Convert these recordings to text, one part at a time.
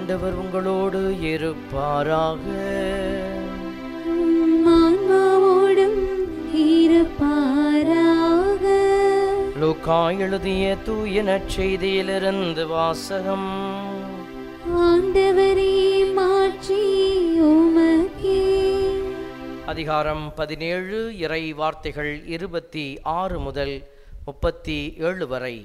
ஆண்டவர் உங்களோடு இருப்பாராக உம் ஆன்மாவோடும் இருப்பாராக லூக்கா எழுதிய தூய நற்செய்தியிலிருந்து வாசகம் ஆண்டவரே மாற்றி உமக்கே அதிகாரம் பதினேழு இறை வார்த்தைகள் இருபத்தி ஆறு முதல் முப்பத்தி ஏழு வரை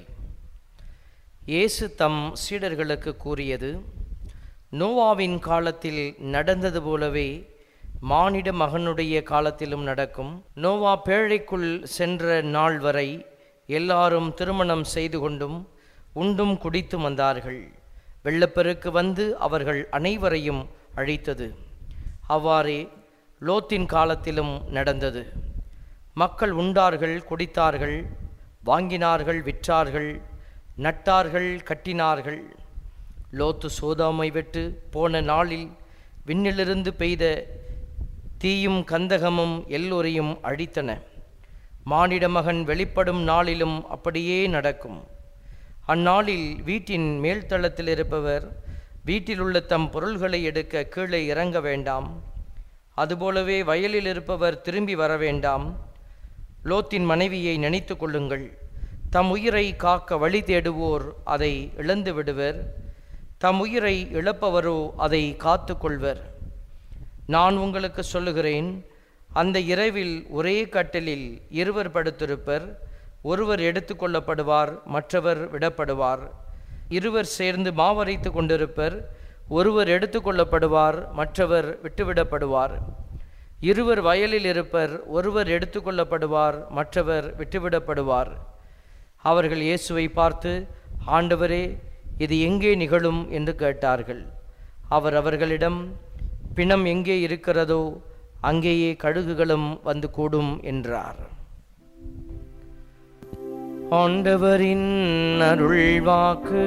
இயேசு தம் சீடர்களுக்கு கூறியது நோவாவின் காலத்தில் நடந்தது போலவே மானிட மகனுடைய காலத்திலும் நடக்கும் நோவா பேழைக்குள் சென்ற நாள் வரை எல்லாரும் திருமணம் செய்து கொண்டும் உண்டும் குடித்தும் வந்தார்கள் வெள்ளப்பெருக்கு வந்து அவர்கள் அனைவரையும் அழித்தது அவ்வாறே லோத்தின் காலத்திலும் நடந்தது மக்கள் உண்டார்கள் குடித்தார்கள் வாங்கினார்கள் விற்றார்கள் நட்டார்கள் கட்டினார்கள் லோத்து சோதாமை விட்டு போன நாளில் விண்ணிலிருந்து பெய்த தீயும் கந்தகமும் எல்லோரையும் அழித்தன மானிட மகன் வெளிப்படும் நாளிலும் அப்படியே நடக்கும் அந்நாளில் வீட்டின் மேல்தளத்தில் இருப்பவர் வீட்டில் உள்ள தம் பொருள்களை எடுக்க கீழே இறங்க வேண்டாம் அதுபோலவே வயலில் இருப்பவர் திரும்பி வர வேண்டாம் லோத்தின் மனைவியை நினைத்து கொள்ளுங்கள் தம் உயிரை காக்க வழி தேடுவோர் அதை இழந்து விடுவர் தம் உயிரை இழப்பவரோ அதை காத்து கொள்வர் நான் உங்களுக்கு சொல்லுகிறேன் அந்த இரவில் ஒரே கட்டிலில் இருவர் படுத்திருப்பர் ஒருவர் எடுத்துக்கொள்ளப்படுவார் மற்றவர் விடப்படுவார் இருவர் சேர்ந்து மாவரைத்து கொண்டிருப்பர் ஒருவர் எடுத்துக்கொள்ளப்படுவார் மற்றவர் விட்டுவிடப்படுவார் இருவர் வயலில் இருப்பர் ஒருவர் எடுத்துக்கொள்ளப்படுவார் மற்றவர் விட்டுவிடப்படுவார் அவர்கள் இயேசுவை பார்த்து ஆண்டவரே இது எங்கே நிகழும் என்று கேட்டார்கள் அவர் அவர்களிடம் பிணம் எங்கே இருக்கிறதோ அங்கேயே கழுகுகளும் வந்து கூடும் என்றார் ஆண்டவரின் அருள்வாக்கு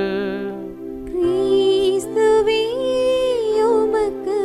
கிறிஸ்துவே உமக்கு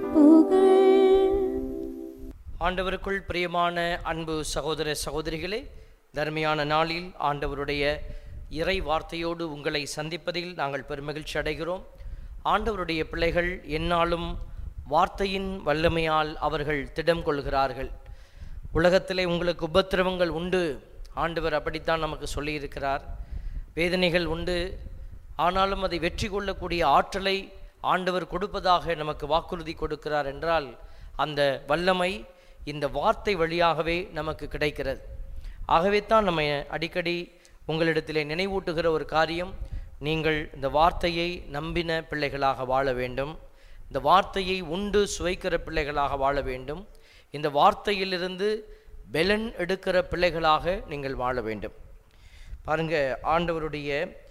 புகழ் ஆண்டவருக்குள் பிரியமான அன்பு சகோதர சகோதரிகளே தர்மையான நாளில் ஆண்டவருடைய இறை வார்த்தையோடு உங்களை சந்திப்பதில் நாங்கள் பெருமகிழ்ச்சி அடைகிறோம் ஆண்டவருடைய பிள்ளைகள் எந்நாளும் வார்த்தையின் வல்லமையால் அவர்கள் திடம் கொள்கிறார்கள் உலகத்திலே உங்களுக்கு உபத்திரவங்கள் உண்டு ஆண்டவர் அப்படித்தான் நமக்கு சொல்லியிருக்கிறார் வேதனைகள் உண்டு ஆனாலும் அதை வெற்றி கொள்ளக்கூடிய ஆற்றலை ஆண்டவர் கொடுப்பதாக நமக்கு வாக்குறுதி கொடுக்கிறார் என்றால் அந்த வல்லமை இந்த வார்த்தை வழியாகவே நமக்கு கிடைக்கிறது ஆகவே தான் நம்ம அடிக்கடி உங்களிடத்திலே நினைவூட்டுகிற ஒரு காரியம் நீங்கள் இந்த வார்த்தையை நம்பின பிள்ளைகளாக வாழ வேண்டும் இந்த வார்த்தையை உண்டு சுவைக்கிற பிள்ளைகளாக வாழ வேண்டும் இந்த வார்த்தையிலிருந்து பெலன் எடுக்கிற பிள்ளைகளாக நீங்கள் வாழ வேண்டும் பாருங்க ஆண்டவருடைய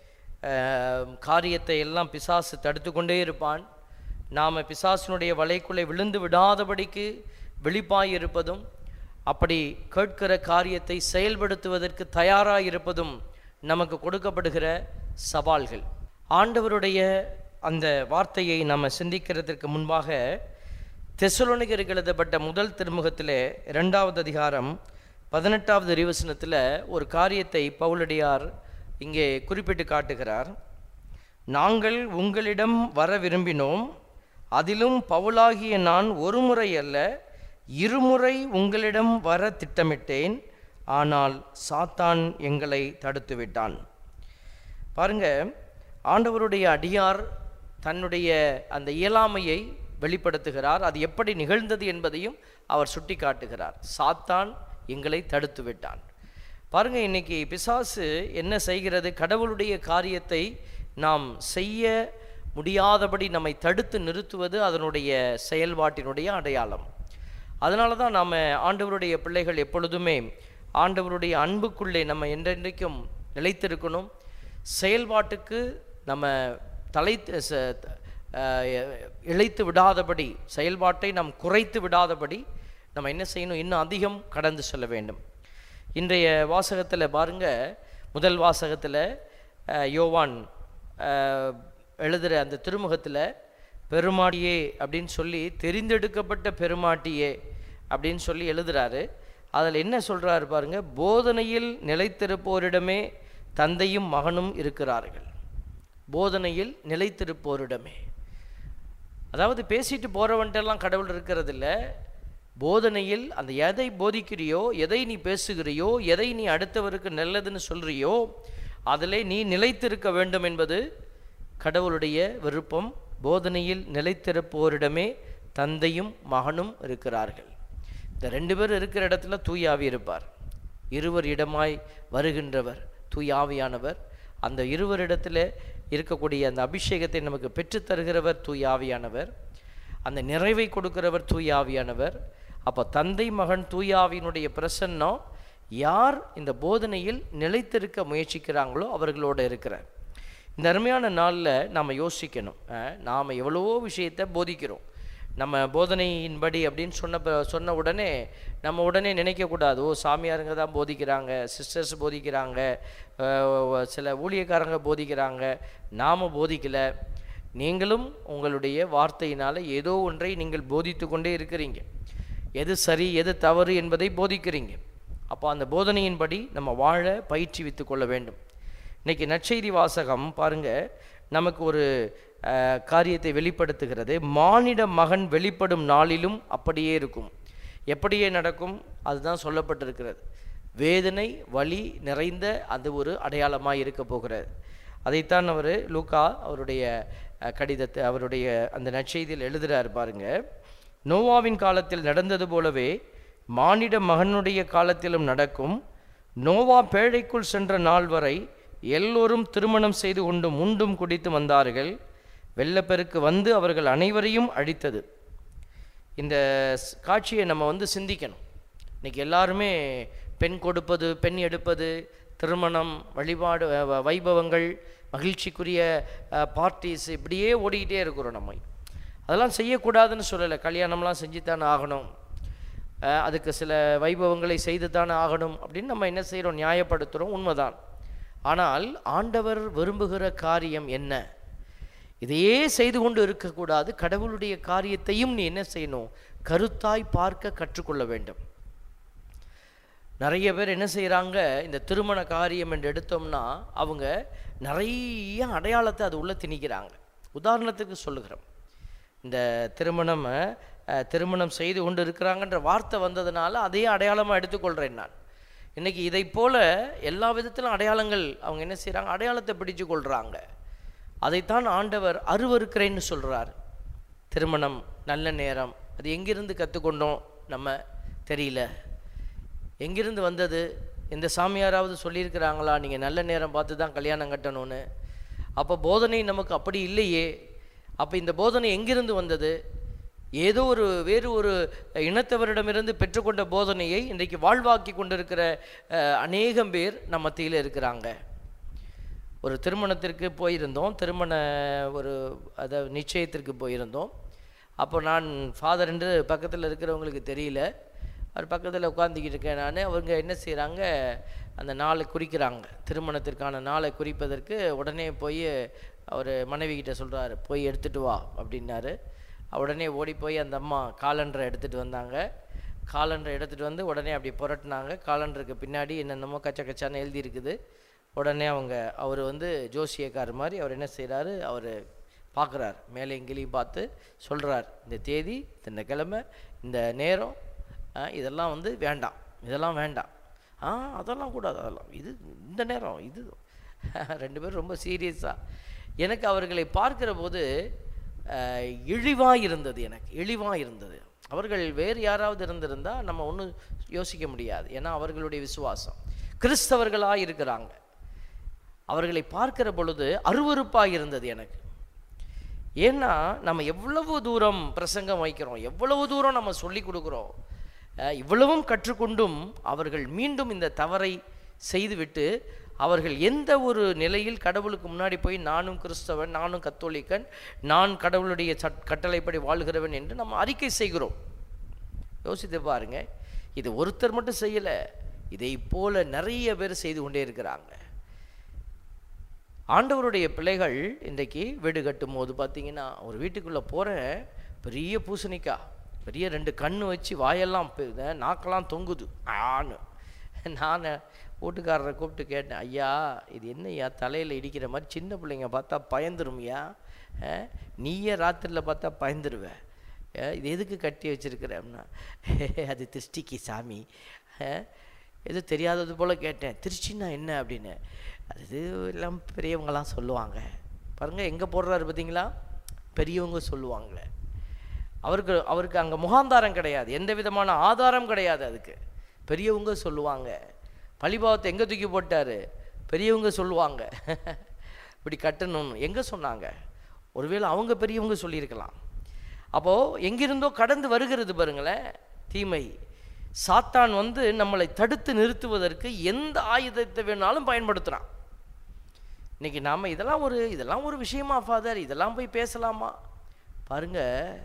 அஹ், காரியத்தை எல்லாம் பிசாசு தடுத்து கொண்டே இருப்பான் நாம் பிசாசினுடைய வலைக்குள்ளே விழுந்து விடாதபடிக்கு விழிப்பாய் இருப்பதும் அப்படி கேட்கிற காரியத்தை செயல்படுத்துவதற்கு தயாராக இருப்பதும் நமக்கு கொடுக்கப்படுகிற சவால்கள் ஆண்டவருடைய அந்த வார்த்தையை நம்ம சிந்திக்கிறதுக்கு முன்பாக தெசலோனிகருக்கு எழுதப்பட்ட முதல் திருமுகத்திலே இரண்டாவது அதிகாரம் பதினெட்டாவது ரிவசனத்தில் ஒரு காரியத்தை பவுலடியார் இங்கே குறிப்பிட்டு காட்டுகிறார் நாங்கள் உங்களிடம் வர விரும்பினோம் அதிலும் பவுலாகிய நான் ஒரு முறை அல்ல இருமுறை உங்களிடம் வர திட்டமிட்டேன் ஆனால் சாத்தான் எங்களை தடுத்து விட்டான் பாருங்க ஆண்டவருடைய அடியார் தன்னுடைய அந்த இயலாமையை வெளிப்படுத்துகிறார் அது எப்படி நிகழ்ந்தது என்பதையும் அவர் சுட்டி காட்டுகிறார் சாத்தான் எங்களை தடுத்து விட்டான் பாருங்க இன்னைக்கு பிசாசு என்ன செய்கிறது கடவுளுடைய காரியத்தை நாம் செய்ய முடியாதபடி நம்மை தடுத்து நிறுத்துவது அதனுடைய செயல்பாட்டினுடைய அடையாளம் அதனால தான் நாம் ஆண்டவருடைய பிள்ளைகள் எப்பொழுதுமே ஆண்டவருடைய அன்புக்குள்ளே நம்ம என்றென்றைக்கும் நிலைத்திருக்கணும் செயல்பாட்டுக்கு நம்ம தலை ச- அஹ், இழைத்து விடாதபடி செயல்பாட்டை நாம் குறைத்து விடாதபடி நம்ம என்ன செய்யணும் இன்னும் அதிகம் கடந்து செல்ல வேண்டும் இன்றைய வாசகத்தில் பாருங்க முதல் வாசகத்தில் யோவான் அஹ், எழுதுகிற அந்த திருமுகத்தில் பெருமாட்டியே அப்படின்னு சொல்லி தெரிந்தெடுக்கப்பட்ட பெருமாட்டியே அப்படின்னு சொல்லி எழுதுறாரு அதில் என்ன சொல்றாரு பாருங்க போதனையில் நிலைத்திருப்போரிடமே தந்தையும் மகனும் இருக்கிறார்கள் போதனையில் நிலைத்திருப்போரிடமே அதாவது பேசிட்டு போகிறவன்ட்டெல்லாம் கடவுள் இருக்கிறது இல்ல போதனையில் அந்த எதை போதிக்கிறியோ எதை நீ பேசுகிறியோ எதை நீ அடுத்தவருக்கு நல்லதுன்னு சொல்றியோ அதிலே நீ நிலைத்திருக்க வேண்டும் என்பது கடவுளுடைய விருப்பம் போதனையில் நிலைத்திருப்போரிடமே தந்தையும் மகனும் இருக்கிறார்கள் இந்த ரெண்டு பேர் இருக்கிற இடத்துல தூயாவி இருப்பார் இருவர் இடமாய் வருகின்றவர் தூயாவியானவர் அந்த இருவரிடத்தில் இருக்கக்கூடிய அந்த அபிஷேகத்தை நமக்கு பெற்றுத் தருகிறவர் தூயாவியானவர் அந்த நிறைவை கொடுக்கிறவர் தூயாவியானவர் அப்போ தந்தை மகன் தூயாவினுடைய பிரசன்னம் யார் இந்த போதனையில் நிலைத்திருக்க முயற்சிக்கிறாங்களோ அவர்களோட இருக்கிறார் இந்த அருமையான நாளில் நாம் யோசிக்கணும் நாம் எவ்வளவோ விஷயத்தை போதிக்கிறோம் நம்ம போதனையின்படி அப்படின்னு சொன்ன ப- சொன்ன உடனே நம்ம உடனே நினைக்கக்கூடாது ஓ சாமியாருங்க தான் போதிக்கிறாங்க சிஸ்டர்ஸ் போதிக்கிறாங்க அஹ், சில ஊழியக்காரங்க போதிக்கிறாங்க நாம் போதிக்கல நீங்களும் உங்களுடைய வார்த்தையினால் ஏதோ ஒன்றை நீங்கள் போதித்து கொண்டே இருக்கிறீங்க எது சரி எது தவறு என்பதை போதிக்கிறீங்க அப்போ அந்த போதனையின்படி நம்ம வாழ பயிற்சி கொள்ள வேண்டும் இன்னைக்கு நற்செய்தி வாசகம் பாருங்க நமக்கு ஒரு அஹ், காரியத்தை வெளிப்படுத்துகிறது மானிட மகன் வெளிப்படும் நாளிலும் அப்படியே இருக்கும் எப்படியே நடக்கும் அதுதான் சொல்லப்பட்டிருக்கிறது வேதனை வலி நிறைந்த அது ஒரு அடையாளமாக இருக்க போகிறது அதைத்தான் அவர் லூக்கா அவருடைய அஹ், கடிதத்தை அவருடைய அந்த நற்செய்தியில் எழுதுறாரு பாருங்க நோவாவின் காலத்தில் நடந்தது போலவே மானிட மகனுடைய காலத்திலும் நடக்கும் நோவா பேழைக்குள் சென்ற நாள் வரை எல்லோரும் திருமணம் செய்து கொண்டு உண்டும் குடித்து வந்தார்கள் வெள்ளப்பெருக்கு வந்து அவர்கள் அனைவரையும் அழித்தது இந்த ஸ்- காட்சியை நம்ம வந்து சிந்திக்கணும் இன்னைக்கு எல்லாருமே பெண் கொடுப்பது பெண் எடுப்பது திருமணம் வழிபாடு வ- வ- வைபவங்கள் மகிழ்ச்சிக்குரிய பார்ட்டிஸ் இப்படியே ஓடிக்கிட்டே இருக்கிறோம் நம்ம அதெல்லாம் செய்யக்கூடாதுன்னு சொல்லலை கல்யாணம்லாம் செஞ்சுத்தானே ஆகணும் அஹ், அதுக்கு சில வைபவங்களை செய்து தானே ஆகணும் அப்படின்னு நம்ம என்ன செய்கிறோம் நியாயப்படுத்துகிறோம் உண்மைதான் ஆனால் ஆண்டவர் விரும்புகிற காரியம் என்ன இதையே செய்து கொண்டு இருக்கக்கூடாது கடவுளுடைய காரியத்தையும் நீ என்ன செய்யணும் கருத்தாய் பார்க்க கற்றுக்கொள்ள வேண்டும் நிறைய பேர் என்ன செய்கிறாங்க இந்த திருமண காரியம் என்று எடுத்தோம்னா அவங்க நிறைய அடையாளத்தை அது உள்ள திணிக்கிறாங்க உதாரணத்துக்கு சொல்லுகிறோம் இந்த திருமணம் அஹ், திருமணம் செய்து கொண்டு இருக்கிறாங்கன்ற வார்த்தை வந்ததுனால அதையே அடையாளமாக எடுத்துக்கொள்கிறேன் நான் இன்னைக்கு இதை போல எல்லா விதத்திலும் அடையாளங்கள் அவங்க என்ன செய்கிறாங்க அடையாளத்தை பிடிச்சு கொள்கிறாங்க அதைத்தான் ஆண்டவர் அருவருக்கிறேன்னு சொல்கிறார் திருமணம் நல்ல நேரம் அது எங்கிருந்து கற்றுக்கொண்டோம் நம்ம தெரியல எங்கிருந்து வந்தது எந்த சாமியாராவது சொல்லியிருக்கிறாங்களா நீங்கள் நல்ல நேரம் பார்த்து தான் கல்யாணம் கட்டணும்னு அப்போ போதனை நமக்கு அப்படி இல்லையே அப்போ இந்த போதனை எங்கிருந்து வந்தது ஏதோ ஒரு வேறு ஒரு இனத்தவரிடமிருந்து பெற்றுக்கொண்ட போதனையை இன்றைக்கு வாழ்வாக்கி கொண்டிருக்கிற அஹ், அநேகம் பேர் நம்ம மத்தியில் இருக்கிறாங்க ஒரு திருமணத்திற்கு போயிருந்தோம் திருமண ஒரு அதாவது நிச்சயத்திற்கு போயிருந்தோம் அப்போ நான் ஃபாதர் என்று பக்கத்தில் இருக்கிறவங்களுக்கு தெரியல அவர் பக்கத்தில் உட்காந்துக்கிட்டு இருக்கேன் நான் அவங்க என்ன செய்கிறாங்க அந்த நாளை குறிக்கிறாங்க திருமணத்திற்கான நாளை குறிப்பதற்கு உடனே போய் அவர் மனைவி கிட்ட சொல்கிறாரு போய் எடுத்துட்டு வா அப்படின்னாரு உடனே ஓடி போய் அந்த அம்மா காலண்டரை எடுத்துகிட்டு வந்தாங்க காலண்டரை எடுத்துகிட்டு வந்து உடனே அப்படி புரட்டினாங்க காலண்டருக்கு பின்னாடி என்னென்னமோ கச்ச கச்சான்னு எழுதி இருக்குது உடனே அவங்க அவர் வந்து ஜோசியக்கார் மாதிரி அவர் என்ன செய்கிறாரு அவர் பார்க்குறார் மேலே எங்கேயும் பார்த்து சொல்கிறார் இந்த தேதி இந்த கிழமை இந்த நேரம் ஆ, இதெல்லாம் வந்து வேண்டாம் இதெல்லாம் வேண்டாம் ஆ அதெல்லாம் கூடாது அதெல்லாம் இது இந்த நேரம் இது ரெண்டு பேரும் ரொம்ப சீரியஸாக எனக்கு அவர்களை பார்க்கிற போது இழிவாக இருந்தது எனக்கு இழிவாக இருந்தது அவர்கள் வேறு யாராவது இருந்திருந்தால் நம்ம ஒன்றும் யோசிக்க முடியாது ஏன்னா அவர்களுடைய விசுவாசம் கிறிஸ்தவர்களாக இருக்கிறாங்க அவர்களை பார்க்கிற பொழுது அருவருப்பாக இருந்தது எனக்கு ஏன்னா நம்ம எவ்வளவு தூரம் பிரசங்கம் வைக்கிறோம் எவ்வளவு தூரம் நம்ம சொல்லி கொடுக்குறோம் அஹ் இவ்வளவும் கற்றுக்கொண்டும் அவர்கள் மீண்டும் இந்த தவறை செய்துவிட்டு அவர்கள் எந்த ஒரு நிலையில் கடவுளுக்கு முன்னாடி போய் நானும் கிறிஸ்தவன் நானும் கத்தோலிக்கன் நான் கடவுளுடைய சட் கட்டளைப்படி வாழ்கிறவன் என்று நம்ம அறிக்கை செய்கிறோம் யோசித்து பாருங்க இது ஒருத்தர் மட்டும் செய்யலை இதை போல நிறைய பேர் செய்து கொண்டே இருக்கிறாங்க ஆண்டவருடைய பிள்ளைகள் இன்றைக்கு வீடு கட்டும் போது பார்த்தீங்கன்னா ஒரு வீட்டுக்குள்ளே போகிறேன் பெரிய பூசணிக்காய் பெரிய ரெண்டு கண்ணு வச்சு வாயெல்லாம் பெ- இத நாக்கெல்லாம் தொங்குது ஆன்னு நான் வீட்டுக்காரரை கூப்பிட்டு கேட்டேன் ஐயா இது என்ன ஐயா தலையில் இடிக்கிற மாதிரி சின்ன பிள்ளைங்க பார்த்தா பயந்துருமியா அஹ், நீயே ராத்திரியில் பார்த்தா பயந்துருவ அஹ், இது எதுக்கு கட்டி வச்சிருக்கிற அப்படின்னா அது திருஷ்டிக்கு சாமி அஹ், எது தெரியாதது போல் கேட்டேன் திருச்சின்னா என்ன அப்படின்னு அது எல்லாம் பெரியவங்களாம் சொல்லுவாங்க பாருங்கள் எங்கே போடுறாரு பார்த்தீங்களா பெரியவங்க சொல்லுவாங்க அவருக்கு அவருக்கு அங்கே முகாந்தாரம் கிடையாது எந்த விதமான ஆதாரம் கிடையாது அதுக்கு பெரியவங்க சொல்லுவாங்க பழிபாவத்தை எங்கே தூக்கி போட்டார் பெரியவங்க சொல்லுவாங்க இப்படி கட்டணும்னு எங்கே சொன்னாங்க ஒருவேளை அவங்க பெரியவங்க சொல்லியிருக்கலாம் அப்போது எங்கிருந்தோ கடந்து வருகிறது பாருங்களேன் தீமை சாத்தான் வந்து நம்மளை தடுத்து நிறுத்துவதற்கு எந்த ஆயுதத்தை வேணாலும் பயன்படுத்துகிறான் இன்னைக்கு நாம் இதெல்லாம் ஒரு இதெல்லாம் ஒரு விஷயமா ஃபாதர் இதெல்லாம் போய் பேசலாமா பாருங்க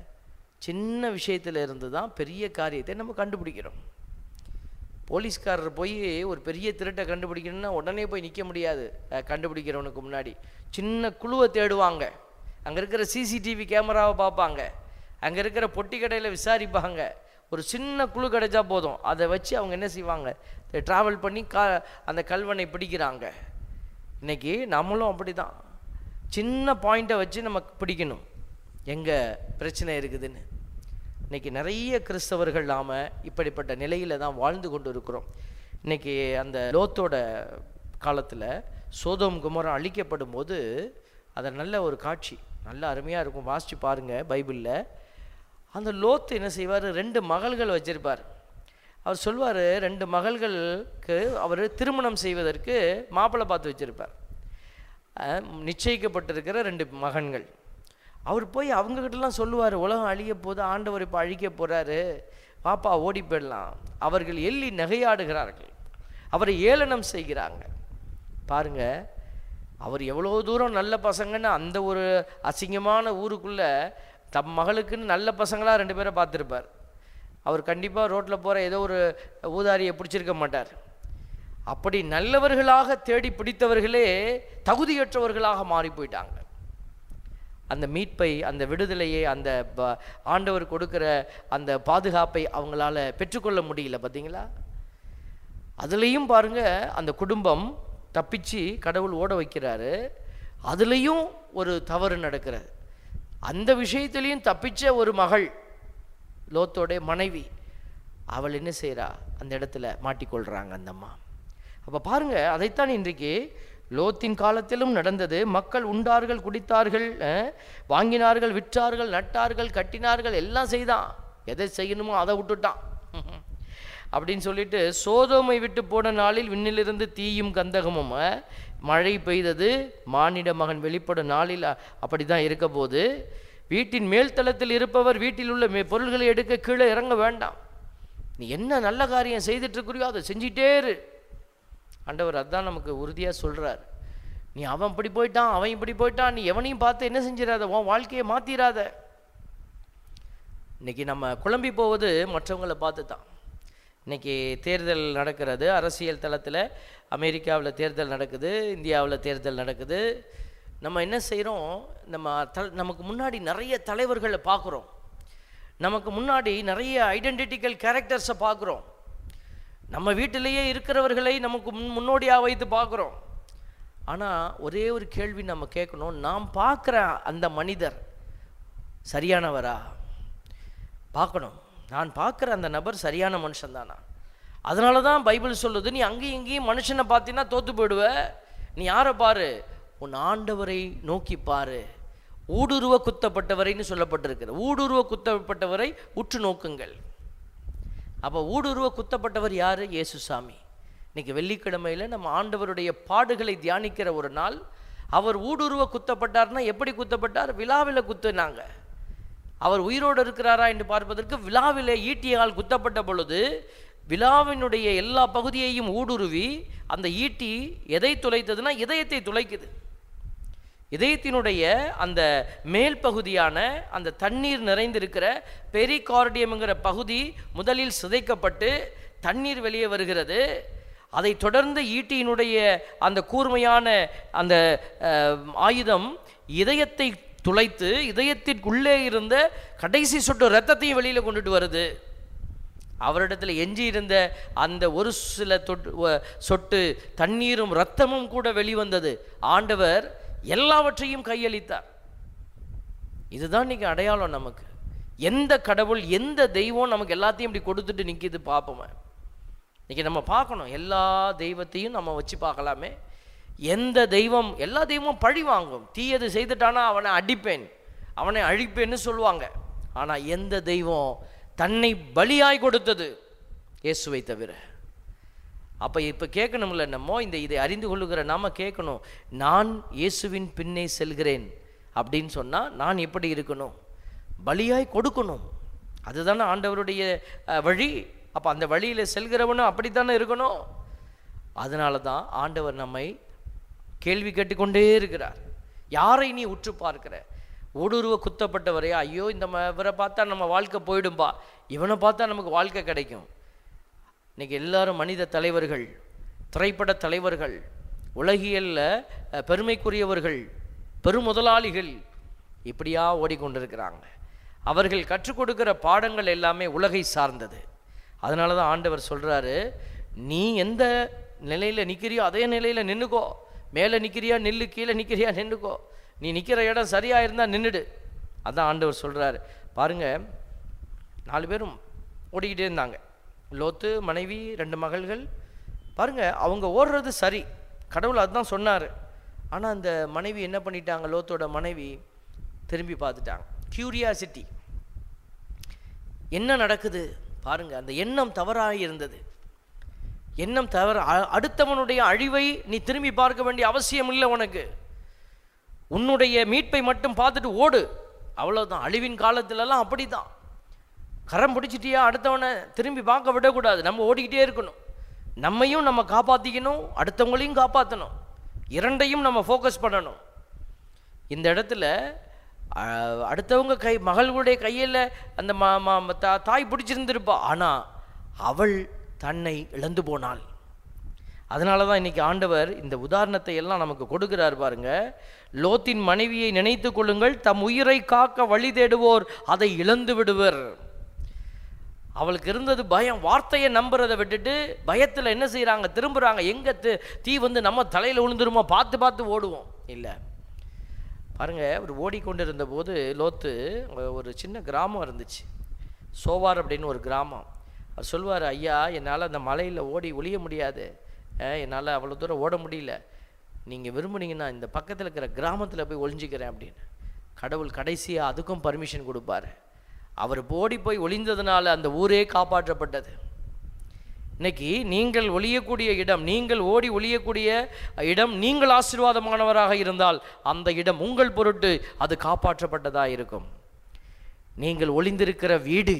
சின்ன விஷயத்துல இருந்து தான் பெரிய காரியத்தை நம்ம கண்டுபிடிக்கிறோம் போலீஸ்காரர் போய் ஒரு பெரிய திருட்டை கண்டுபிடிக்கணும்னா உடனே போய் நிற்க முடியாது அஹ், கண்டுபிடிக்கிறவனுக்கு முன்னாடி சின்ன குழுவை தேடுவாங்க அங்கே இருக்கிற சிசிடிவி கேமராவை பார்ப்பாங்க அங்கே இருக்கிற பொட்டி கடையில் விசாரிப்பாங்க ஒரு சின்ன குழு கிடைச்சா போதும் அதை வச்சு அவங்க என்ன செய்வாங்க ட்ராவல் பண்ணி கா அந்த கல்வனை பிடிக்கிறாங்க இன்னைக்கு நம்மளும் அப்படி தான் சின்ன பாயிண்ட்டை வச்சு நம்ம பிடிக்கணும் எங்கே பிரச்சனை இருக்குதுன்னு இன்னைக்கு நிறைய கிறிஸ்தவர்கள் நாம் இப்படிப்பட்ட நிலையில தான் வாழ்ந்து கொண்டு இருக்கிறோம் இன்னைக்கு அந்த லோத்தோட காலத்தில் சோதோம் குமரம் அழிக்கப்படும் போது அது நல்ல ஒரு காட்சி நல்ல அருமையாக இருக்கும் வாசிச்சு பாருங்க பைபிளில் அந்த லோத்து என்ன செய்வார் ரெண்டு மகள்கள் வச்சிருப்பார் அவர் சொல்வார் ரெண்டு மகள்களுக்கு அவர் திருமணம் செய்வதற்கு மாப்பிள்ளை பார்த்து வச்சிருப்பார் அஹ், நிச்சயிக்கப்பட்டிருக்கிற ரெண்டு மகன்கள் அவர் போய் அவங்கக்கிட்டலாம் சொல்லுவார் உலகம் அழிய போது ஆண்டவர் இப்போ அழிக்க போகிறாரு பாப்பா ஓடி போயிடலாம் அவர்கள் எள்ளி நகையாடுகிறார்கள் அவரை ஏளனம் செய்கிறாங்க பாருங்க அவர் எவ்வளோ தூரம் நல்ல பசங்கன்னு அந்த ஒரு அசிங்கமான ஊருக்குள்ள தம் மகளுக்குன்னு நல்ல பசங்களா ரெண்டு பேரை பார்த்துருப்பார் அவர் கண்டிப்பாக ரோட்டில் போகிற ஏதோ ஒரு ஊதாரியை பிடிச்சிருக்க மாட்டார் அப்படி நல்லவர்களாக தேடி பிடித்தவர்களே தகுதியற்றவர்களாக மாறி போயிட்டாங்க அந்த மீட்பை அந்த விடுதலையை அந்த ப- ஆண்டவர் கொடுக்கிற அந்த பாதுகாப்பை அவங்களால பெற்றுக்கொள்ள முடியல பார்த்தீங்களா அதுலேயும் பாருங்க அந்த குடும்பம் தப்பிச்சு கடவுள் ஓட வைக்கிறாரு அதுலேயும் ஒரு தவறு நடக்கிறது அந்த விஷயத்திலையும் தப்பிச்ச ஒரு மகள் லோத்தோடைய மனைவி அவள் என்ன செய்றா அந்த இடத்துல மாட்டிக்கொள்றாங்க அந்த அம்மா அப்போ பாருங்க அதைத்தான் இன்றைக்கு லோத்தின் காலத்திலும் நடந்தது மக்கள் உண்டார்கள் குடித்தார்கள் அஹ், வாங்கினார்கள் விற்றார்கள் நட்டார்கள் கட்டினார்கள் எல்லாம் செய்தான் எதை செய்யணுமோ அதை விட்டுட்டான் அப்படின்னு சொல்லிட்டு சோதோமை விட்டு போன நாளில் விண்ணிலிருந்து தீயும் கந்தகமும் அஹ், மழை பெய்தது மானிட மகன் வெளிப்படும் நாளில் அ- அப்படிதான் இருக்க போது வீட்டின் மேல்தளத்தில் இருப்பவர் வீட்டில் உள்ள மே- பொருள்களை எடுக்க கீழே இறங்க வேண்டாம் நீ என்ன நல்ல காரியம் செய்துட்டு இருக்கிறியோ அதை செஞ்சிட்டே இரு ஆண்டவர் அதான் நமக்கு உறுதியாக சொல்றார் நீ அவன் இப்படி போயிட்டான் அவன் இப்படி போயிட்டான் நீ எவனையும் பார்த்து என்ன செஞ்சிடாத உன் வாழ்க்கையை மாத்திராத இன்னைக்கு நம்ம குழம்பி போவது மற்றவங்களை பார்த்து தான் இன்னைக்கு தேர்தல் நடக்கிறது அரசியல் தளத்தில் அமெரிக்காவில் தேர்தல் நடக்குது இந்தியாவில் தேர்தல் நடக்குது நம்ம என்ன செய்கிறோம் நம்ம த நமக்கு முன்னாடி நிறைய தலைவர்களை பார்க்குறோம் நமக்கு முன்னாடி நிறைய ஐடென்டிட்டிக்கல் கேரக்டர்ஸை பார்க்குறோம் நம்ம வீட்டிலேயே இருக்கிறவர்களை நமக்கு முன் முன்னோடியாக வைத்து பார்க்குறோம் ஆனால் ஒரே ஒரு கேள்வி நம்ம கேட்கணும் நாம் பார்க்குற அந்த மனிதர் சரியானவரா பார்க்கணும் நான் பார்க்குற அந்த நபர் சரியான மனுஷன்தானா அதனால தான் பைபிள் சொல்லுது நீ அங்கேயும் இங்கேயும் மனுஷனை பார்த்தீங்கன்னா தோத்து போயிடுவ நீ யாரை பாரு உன் ஆண்டவரை நோக்கி பாரு ஊடுருவ குத்தப்பட்டவரைன்னு சொல்லப்பட்டிருக்கிறது ஊடுருவ குத்தப்பட்டவரை உற்று நோக்குங்கள் அப்போ ஊடுருவ குத்தப்பட்டவர் யாரு இயேசுசாமி இன்னைக்கு வெள்ளிக்கிழமையில் நம்ம ஆண்டவருடைய பாடுகளை தியானிக்கிற ஒரு நாள் அவர் ஊடுருவ குத்தப்பட்டார்னா எப்படி குத்தப்பட்டார் விழாவில் குத்துனாங்க அவர் உயிரோடு இருக்கிறாரா என்று பார்ப்பதற்கு விழாவிலே ஈட்டியால் குத்தப்பட்ட பொழுது விழாவினுடைய எல்லா பகுதியையும் ஊடுருவி அந்த ஈட்டி எதை துளைத்ததுன்னா இதயத்தை துளைக்குது இதயத்தினுடைய அந்த மேல் பகுதியான அந்த தண்ணீர் நிறைந்திருக்கிற பெரிகார்டியம்ங்கிற பகுதி முதலில் சிதைக்கப்பட்டு தண்ணீர் வெளியே வருகிறது அதை தொடர்ந்து ஈட்டியினுடைய அந்த கூர்மையான அந்த அஹ், ஆயுதம் இதயத்தை துளைத்து இதயத்திற்குள்ளே இருந்த கடைசி சொட்டு ரத்தத்தையும் வெளியில் கொண்டுட்டு வருது அவரிடத்தில் எஞ்சி இருந்த அந்த ஒரு சில தொட்டு வ- சொட்டு தண்ணீரும் இரத்தமும் கூட வெளிவந்தது ஆண்டவர் எல்லாவற்றையும் கையளித்தார் இதுதான் இன்னைக்கு அடையாளம் நமக்கு எந்த கடவுள் எந்த தெய்வம் நமக்கு எல்லாத்தையும் இப்படி கொடுத்துட்டு நிற்கிது பார்ப்போமே இன்னைக்கு நம்ம பார்க்கணும் எல்லா தெய்வத்தையும் நம்ம வச்சு பார்க்கலாமே எந்த தெய்வம் எல்லா தெய்வமும் பழி வாங்கும் தீயது செய்துட்டானா அவனை அடிப்பேன் அவனை அழிப்பேன்னு சொல்லுவாங்க ஆனால் எந்த தெய்வம் தன்னை பலியாய் கொடுத்தது இயேசுவை தவிர அப்போ இப்போ கேட்கணும்ல நம்ம இந்த இதை அறிந்து கொள்ளுகிற நாம கேட்கணும் நான் இயேசுவின் பின்னே செல்கிறேன் அப்படின்னு சொன்னால் நான் எப்படி இருக்கணும் பலியாய் கொடுக்கணும் அதுதானே ஆண்டவருடைய அஹ், வழி அப்போ அந்த வழியில் செல்கிறவனும் அப்படித்தானே இருக்கணும் அதனால தான் ஆண்டவர் நம்மை கேள்வி கேட்டுக்கொண்டே இருக்கிறார் யாரை நீ உற்று பார்க்கிற ஊடுருவ குத்தப்பட்டவரையா ஐயோ இந்த ம- இவரை பார்த்தா நம்ம வாழ்க்கை போயிடும்பா இவனை பார்த்தா நமக்கு வாழ்க்கை கிடைக்கும் இன்னைக்கு எல்லாரும் மனித தலைவர்கள் திரைப்பட தலைவர்கள் உலகியல்ல அஹ், பெருமைக்குரியவர்கள் பெருமுதலாளிகள் இப்படியா ஓடிக்கொண்டிருக்கிறாங்க அவர்கள் கற்றுக் கொடுக்கிற பாடங்கள் எல்லாமே உலகை சார்ந்தது அதனால தான் ஆண்டவர் சொல்றாரு நீ எந்த நிலையில் நிற்கிறியோ அதே நிலையில் நின்றுக்கோ மேலே நிற்கிறியா நில்லு கீழே நிற்கிறியா நின்றுக்கோ நீ நிற்கிற இடம் சரியா இருந்தால் நின்றுடு அதான் ஆண்டவர் சொல்றாரு பாருங்க நாலு பேரும் ஓடிக்கிட்டே இருந்தாங்க லோத்து மனைவி ரெண்டு மகள்கள் பாருங்க அவங்க ஓடுறது சரி கடவுள் அதுதான் சொன்னார் ஆனால் அந்த மனைவி என்ன பண்ணிட்டாங்க லோத்தோட மனைவி திரும்பி பார்த்துட்டாங்க கியூரியாசிட்டி என்ன நடக்குது பாருங்க அந்த எண்ணம் தவறாக இருந்தது எண்ணம் தவற அ- அடுத்தவனுடைய அழிவை நீ திரும்பி பார்க்க வேண்டிய அவசியம் இல்லை உனக்கு உன்னுடைய மீட்பை மட்டும் பார்த்துட்டு ஓடு அவ்வளவுதான் அழிவின் காலத்திலலாம் அப்படிதான் கரம் பிடிச்சிட்டியா அடுத்தவனை திரும்பி பார்க்க விடக்கூடாது நம்ம ஓடிக்கிட்டே இருக்கணும் நம்மையும் நம்ம காப்பாற்றிக்கணும் அடுத்தவங்களையும் காப்பாற்றணும் இரண்டையும் நம்ம ஃபோக்கஸ் பண்ணணும் இந்த இடத்துல அஹ், அடுத்தவங்க கை மகளுடைய கையில் அந்த ம ம- ம- தா- தாய் பிடிச்சிருந்திருப்பா ஆனால் அவள் தன்னை இழந்து போனாள் அதனால தான் இன்னைக்கு ஆண்டவர் இந்த உதாரணத்தை எல்லாம் நமக்கு கொடுக்கிறார் பாருங்க லோத்தின் மனைவியை நினைத்து கொள்ளுங்கள் தம் உயிரை காக்க வழி தேடுவோர் அதை இழந்து விடுவர் அவளுக்கு இருந்தது பயம் வார்த்தையை நம்புறதை விட்டுட்டு பயத்தில் என்ன செய்கிறாங்க திரும்புகிறாங்க எங்கே தீ வந்து நம்ம தலையில் விழுந்துருமோ பார்த்து பார்த்து ஓடுவோம் இல்லை பாருங்க அவர் ஓடிக்கொண்டிருந்த போது லோத்து அங்க ஒரு சின்ன கிராமம் இருந்துச்சு சோவார் அப்படின்னு ஒரு கிராமம் அவர் சொல்வார் ஐயா என்னால் அந்த மலையில் ஓடி ஒளிய முடியாது என்னால் அவ்வளோ தூரம் ஓட முடியல நீங்கள் விரும்புனீங்கன்னா இந்த பக்கத்தில் இருக்கிற கிராமத்தில் போய் ஒளிஞ்சிக்கிறேன் அப்படின்னு கடவுள் கடைசியாக அதுக்கும் பர்மிஷன் கொடுப்பாரு அவர் ஓடி போய் ஒளிந்ததுனால அந்த ஊரே காப்பாற்றப்பட்டது இன்னைக்கு நீங்கள் ஒளியக்கூடிய இடம் நீங்கள் ஓடி ஒளியக்கூடிய இடம் நீங்கள் ஆசீர்வாதமானவராக இருந்தால் அந்த இடம் உங்கள் பொருட்டு அது காப்பாற்றப்பட்டதா இருக்கும் நீங்கள் ஒளிந்திருக்கிற வீடு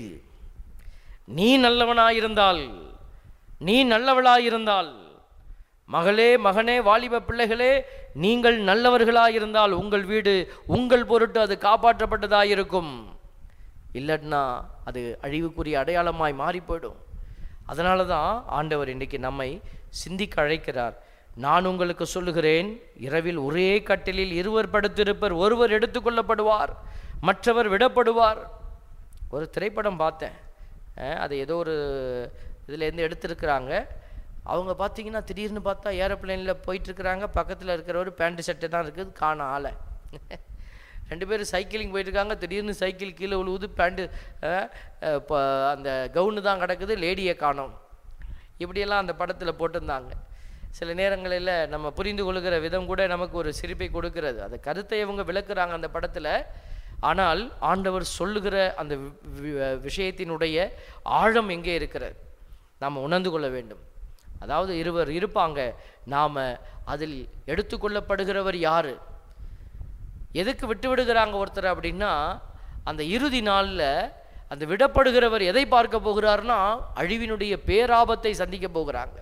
நீ நல்லவனாயிருந்தால் நீ நல்லவளாயிருந்தால் மகளே மகனே வாலிப பிள்ளைகளே நீங்கள் நல்லவர்களாயிருந்தால் உங்கள் வீடு உங்கள் பொருட்டு அது காப்பாற்றப்பட்டதாயிருக்கும் இல்லைன்னா அது அழிவுக்குரிய அடையாளமாய் மாறி போயிடும் அதனால தான் ஆண்டவர் இன்றைக்கி நம்மை சிந்திக்க அழைக்கிறார் நான் உங்களுக்கு சொல்லுகிறேன் இரவில் ஒரே கட்டிலில் இருவர் படுத்திருப்பர் ஒருவர் எடுத்துக்கொள்ளப்படுவார் மற்றவர் விடப்படுவார் ஒரு திரைப்படம் பார்த்தேன் அஹ், அது ஏதோ ஒரு இதுலேருந்து எடுத்திருக்கிறாங்க அவங்க பார்த்தீங்கன்னா திடீர்னு பார்த்தா ஏரோப்ளேனில் போயிட்டுருக்குறாங்க பக்கத்தில் இருக்கிறவர் பேண்ட் சட்டை தான் இருக்குது காண ஆளை ரெண்டு பேரும் சைக்கிளிங் போயிட்டுருக்காங்க திடீர்னு சைக்கிள் கீழே விழுவுது பேண்ட்டு இப்போ அந்த கவுனு தான் கிடக்குது லேடியை காணோம் இப்படியெல்லாம் அந்த படத்தில் போட்டிருந்தாங்க சில நேரங்களில் நம்ம புரிந்து கொள்கிற விதம் கூட நமக்கு ஒரு சிரிப்பை கொடுக்கிறது அந்த கருத்தை இவங்க விளக்குறாங்க அந்த படத்தில் ஆனால் ஆண்டவர் சொல்லுகிற அந்த வி- வி- விஷயத்தினுடைய ஆழம் எங்கே இருக்கிறது நாம் உணர்ந்து கொள்ள வேண்டும் அதாவது இருவர் இருப்பாங்க நாம் அதில் எடுத்துக்கொள்ளப்படுகிறவர் யாரு எதுக்கு விட்டு விடுகிறாங்க ஒருத்தர் அப்படின்னா அந்த இறுதி நாளில் அந்த விடப்படுகிறவர் எதை பார்க்க போகிறார்னா அழிவினுடைய பேராபத்தை சந்திக்க போகிறாங்க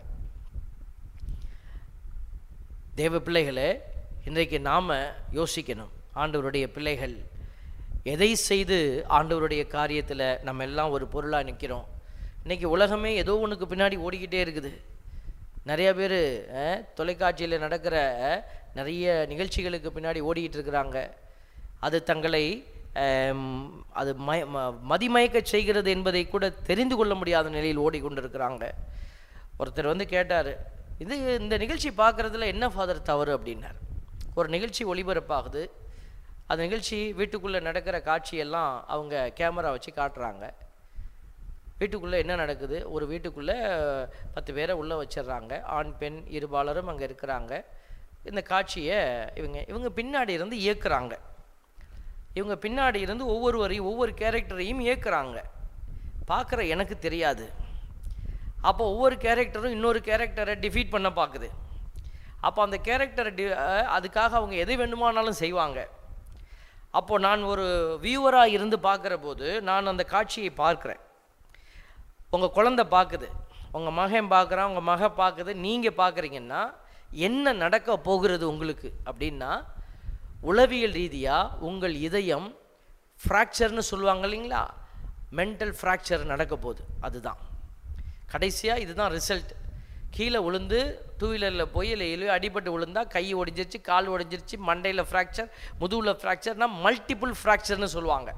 தேவ பிள்ளைகளே இன்றைக்கு நாம் யோசிக்கணும் ஆண்டவருடைய பிள்ளைகள் எதை செய்து ஆண்டவருடைய காரியத்தில் நம்ம எல்லாம் ஒரு பொருளாக நிற்கிறோம் இன்னைக்கு உலகமே ஏதோ ஒன்றுக்கு பின்னாடி ஓடிக்கிட்டே இருக்குது நிறைய பேர் தொலைக்காட்சியில் நடக்கிற அஹ், நிறைய நிகழ்ச்சிகளுக்கு பின்னாடி ஓடிக்கிட்டு இருக்கிறாங்க அது தங்களை ஆம், அது மய ம- மதிமயக்கச் செய்கிறது என்பதை கூட தெரிந்து கொள்ள முடியாத நிலையில் ஓடிக்கொண்டிருக்கிறாங்க ஒருத்தர் வந்து கேட்டார் இது இந்த நிகழ்ச்சி பார்க்குறதுல என்ன ஃபாதர் தவறு அப்படின்னார் ஒரு நிகழ்ச்சி ஒளிபரப்பாகுது அந்த நிகழ்ச்சி வீட்டுக்குள்ளே நடக்கிற காட்சியெல்லாம் அவங்க கேமரா வச்சு காட்டுறாங்க வீட்டுக்குள்ளே என்ன நடக்குது ஒரு வீட்டுக்குள்ளே பத்து பேரை உள்ளே வச்சிடுறாங்க ஆண் பெண் இருபாலரும் அங்கே இருக்கிறாங்க இந்த காட்சியை இவங்க இவங்க பின்னாடி இருந்து இயக்குறாங்க இவங்க பின்னாடி இருந்து ஒவ்வொருவரையும் ஒவ்வொரு கேரக்டரையும் இயக்குறாங்க பார்க்குற எனக்கு தெரியாது அப்போ ஒவ்வொரு கேரக்டரும் இன்னொரு கேரக்டரை டிஃபீட் பண்ண பார்க்குது அப்போ அந்த கேரக்டரை டி அஹ் அதுக்காக அவங்க எதை வேண்டுமானாலும் செய்வாங்க அப்போ நான் ஒரு வியூவராக இருந்து பார்க்குற போது நான் அந்த காட்சியை பார்க்குறேன் உங்கள் குழந்தை பார்க்குது உங்கள் மகன் பார்க்குறான் உங்கள் மக பார்க்குது நீங்கள் பார்க்குறீங்கன்னா என்ன நடக்க போகிறது உங்களுக்கு அப்படின்னா உளவியல் ரீதியாக உங்கள் இதயம் ஃப்ராக்சர்னு சொல்லுவாங்க இல்லைங்களா மென்டல் ஃப்ராக்சர் நடக்க போகுது அதுதான் கடைசியாக இதுதான் ரிசல்ட் கீழே விழுந்து டூ வீலரில் போய் இல்லை எதுலையோ அடிபட்டு விழுந்தா கை ஒடிஞ்சிருச்சு கால் ஒடிஞ்சிருச்சு மண்டையில் ஃப்ராக்சர் முதுகில் ஃப்ராக்சர்னா மல்டிபிள் ஃப்ராக்சர்னு சொல்லுவாங்க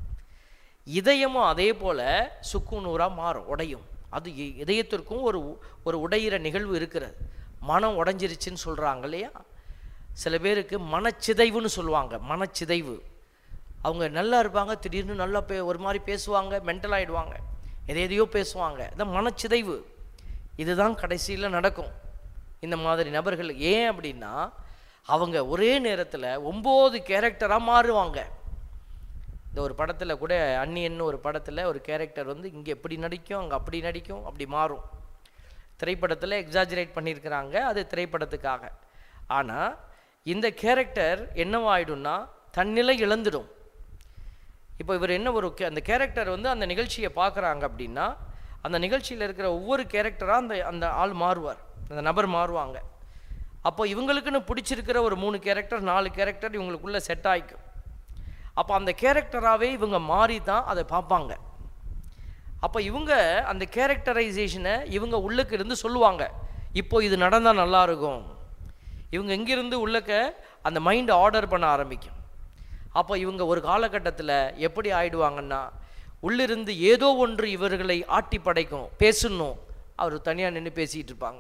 இதயமும் அதே போல் சுக்குநூறாக மாறும் உடையும் அது இ- இதயத்திற்கும் ஒரு உ- ஒரு உடையிற நிகழ்வு இருக்கிறது மனம் உடைஞ்சிருச்சுன்னு சொல்கிறாங்க இல்லையா சில பேருக்கு மனச்சிதைவுன்னு சொல்லுவாங்க மனச்சிதைவு அவங்க நல்லா இருப்பாங்க திடீர்னு நல்லா பே ஒரு மாதிரி பேசுவாங்க மென்டல் ஆகிடுவாங்க எதை எதையோ பேசுவாங்க இதான் மனச்சிதைவு இதுதான் கடைசியில் நடக்கும் இந்த மாதிரி நபர்கள் ஏன் அப்படின்னா அவங்க ஒரே நேரத்தில் ஒம்பது கேரக்டராக மாறுவாங்க இந்த ஒரு படத்தில் கூட அன்னியன்னு ஒரு படத்தில் ஒரு கேரக்டர் வந்து இங்கே எப்படி நடிக்கும் அங்கே அப்படி நடிக்கும் அப்படி மாறும் திரைப்படத்தில் எக்ஸாஜரேட் பண்ணியிருக்கிறாங்க அது திரைப்படத்துக்காக ஆனால் இந்த கேரக்டர் என்னவாயிடும்னா தன்னிலை இழந்துடும் இப்போ இவர் என்ன ஒரு கே- அந்த கேரக்டர் வந்து அந்த நிகழ்ச்சியை பார்க்குறாங்க அப்படின்னா அந்த நிகழ்ச்சியில் இருக்கிற ஒவ்வொரு கேரக்டராக அந்த அந்த ஆள் மாறுவார் அந்த நபர் மாறுவாங்க அப்போ இவங்களுக்குன்னு பிடிச்சிருக்கிற ஒரு மூணு கேரக்டர் நாலு கேரக்டர் இவங்களுக்குள்ளே செட் ஆகிக்கும் அப்போ அந்த கேரக்டராகவே இவங்க மாறி தான் அதை பார்ப்பாங்க அப்போ இவங்க அந்த கேரக்டரைசேஷனை இவங்க உள்ளுக்கு இருந்து சொல்லுவாங்க இப்போ இது நடந்தால் நல்லா இருக்கும் இவங்க எங்கிருந்து உள்ளக்க அந்த மைண்ட் ஆர்டர் பண்ண ஆரம்பிக்கும் அப்போ இவங்க ஒரு காலகட்டத்தில் எப்படி ஆயிடுவாங்கன்னா உள்ளிருந்து ஏதோ ஒன்று இவர்களை ஆட்டி படைக்கும் பேசணும் அவர் தனியாக நின்று பேசிகிட்டு இருப்பாங்க